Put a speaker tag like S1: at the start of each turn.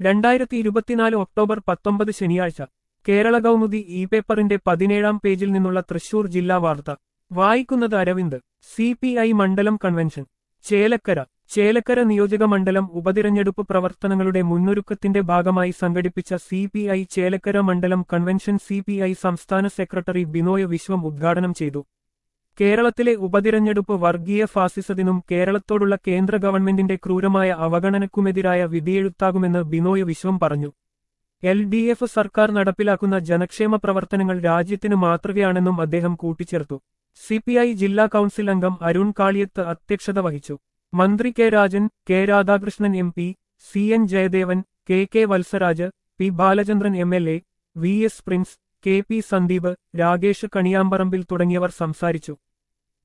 S1: രണ്ടായിരത്തി ഇരുപത്തിനാല് ഒക്ടോബർ പത്തൊമ്പത് ശനിയാഴ്ച കേരള കൗമുദി ഇ പേപ്പറിന്റെ പതിനേഴാം പേജിൽ നിന്നുള്ള തൃശൂർ ജില്ലാ വാർത്ത വായിക്കുന്നത് അരവിന്ദ് സി പി ഐ മണ്ഡലം കൺവെൻഷൻ ചേലക്കര ചേലക്കര നിയോജക മണ്ഡലം ഉപതിരഞ്ഞെടുപ്പ് പ്രവർത്തനങ്ങളുടെ മുന്നൊരുക്കത്തിന്റെ ഭാഗമായി സംഘടിപ്പിച്ച സി പി ഐ ചേലക്കര മണ്ഡലം കൺവെൻഷൻ സി പി ഐ സംസ്ഥാന സെക്രട്ടറി ബിനോയ് വിശ്വം ഉദ്ഘാടനം ചെയ്തു കേരളത്തിലെ ഉപതിരഞ്ഞെടുപ്പ് വർഗീയ ഫാസിസത്തിനും കേരളത്തോടുള്ള കേന്ദ്ര ഗവൺമെന്റിന്റെ ക്രൂരമായ അവഗണനക്കുമെതിരായ വിധിയെഴുത്താകുമെന്ന് ബിനോയ് വിശ്വം പറഞ്ഞു എൽ ഡി എഫ് സർക്കാർ നടപ്പിലാക്കുന്ന ജനക്ഷേമ പ്രവർത്തനങ്ങൾ രാജ്യത്തിന് മാതൃകയാണെന്നും അദ്ദേഹം കൂട്ടിച്ചേർത്തു സിപിഐ ജില്ലാ കൌൺസിൽ അംഗം അരുൺ കാളിയത്ത് അധ്യക്ഷത വഹിച്ചു മന്ത്രി K Rajan K Radhakrishnan M P C N Jayadevan K K Vatsaraj P Balachandran M L A V S Prince K P Sandeep Rakesh Kaniyamparambil തുടങ്ങിയവർ സംസാരിച്ചു